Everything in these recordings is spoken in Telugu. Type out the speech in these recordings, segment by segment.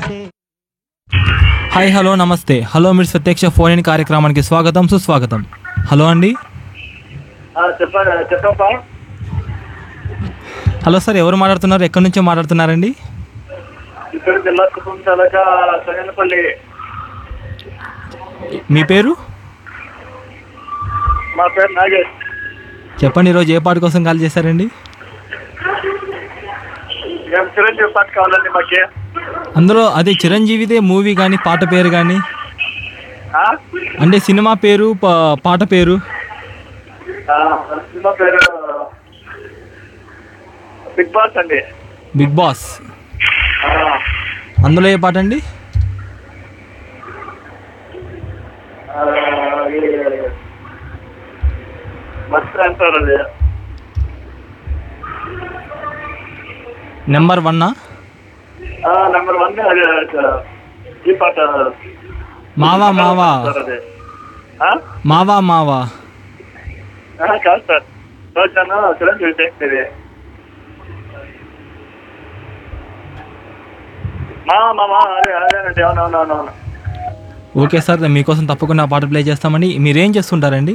హాయ్ హలో నమస్తే హలో మీరు ప్రత్యక్ష ఫోన్ ఇన్ కార్యక్రమానికి స్వాగతం సుస్వాగతం హలో అండి చెప్పండి చెప్పప్పా హలో సార్ ఎవరు మాట్లాడుతున్నారు ఎక్కడి నుంచో మాట్లాడుతున్నారండి ఇక్కడ జిల్లా కుటుంబ చాలక సంగనపల్లి మీ పేరు మా పేరు నాగేష్ చెప్పండి ఈరోజు ఏ పాట కోసం కాల్ చేశారండి మేము చిరంజీవి పాట కావాలండి మాకి అందులో అదే చిరంజీవిదే మూవీ కానీ పాట పేరు కానీ ఆ? అంటే సినిమా పేరు పా- పాట పేరు ఆ, సినిమా పేరు బిగ్ బాస్ అండి బిగ్ బాస్ ఆ, అందులో ఏ పాట అండి ఆ, ఇది మస్తు అంటారు అది నెంబర్ వన్నా నెంబర్ వన్ అది ఈ పాట మావా మావా సార్ అది ఆ? మావా మావా ఆ, కాదు సార్ రోజాను చిరంజీవి చేసేది మా మామా అదే అదేనండి అవునవునవునవును ఓకే సార్ మీకోసం తప్పకుండా ఆ పాట ప్లే చేస్తామని మీరేం చేస్తుంటారండి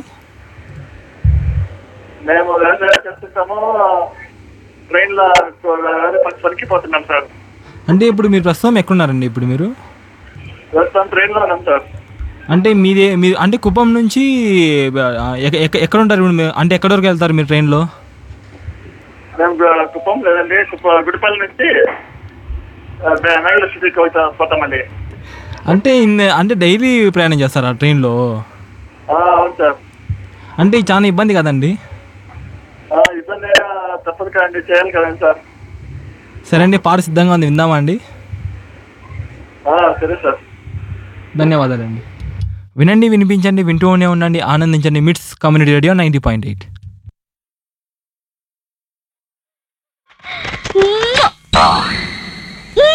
మేము రెండు చేస్తుంటాము ట్రైన్లో పని పనికి పోతున్నాం సార్ అంటే ఇప్పుడు మీరు ప్రస్తుతం ఎక్కడున్నారండి ఇప్పుడు మీరు ప్రస్తుతం ట్రైన్లో ఉన్నాం సార్ అంటే మీదే మీరు అంటే కుప్పం నుంచి ఆ, ఎక్క- ఎక్క- ఎక్కడ ఉంటారు ఇప్పుడు మీరు? అంటే ఎక్కడి వరకు వెళ్తారు మీరు ట్రైన్లో మేము గు- కుప్పం లేదండి కుప్ప గుడిపల్లి నుంచి నగల సిటీకి పోతా పోతామండి అంటే ఇన్ని- అంటే డైలీ ప్రయాణం చేస్తారా ట్రైన్లో ఆ, అవును సార్ అంటే ఇది చాలా ఇబ్బంది కదండి ఆ, ఇబ్బంది అయినా తప్పదు కదండి చేయాలి కదండి సార్ సరే అండి పాట సిద్ధంగా ఉంది విందామా అండి ఆ, సరే సార్ ధన్యవాదాలండి వినండి వినిపించండి వింటూనే ఉండండి ఆనందించండి MITS community radio ninety point eight Mwah!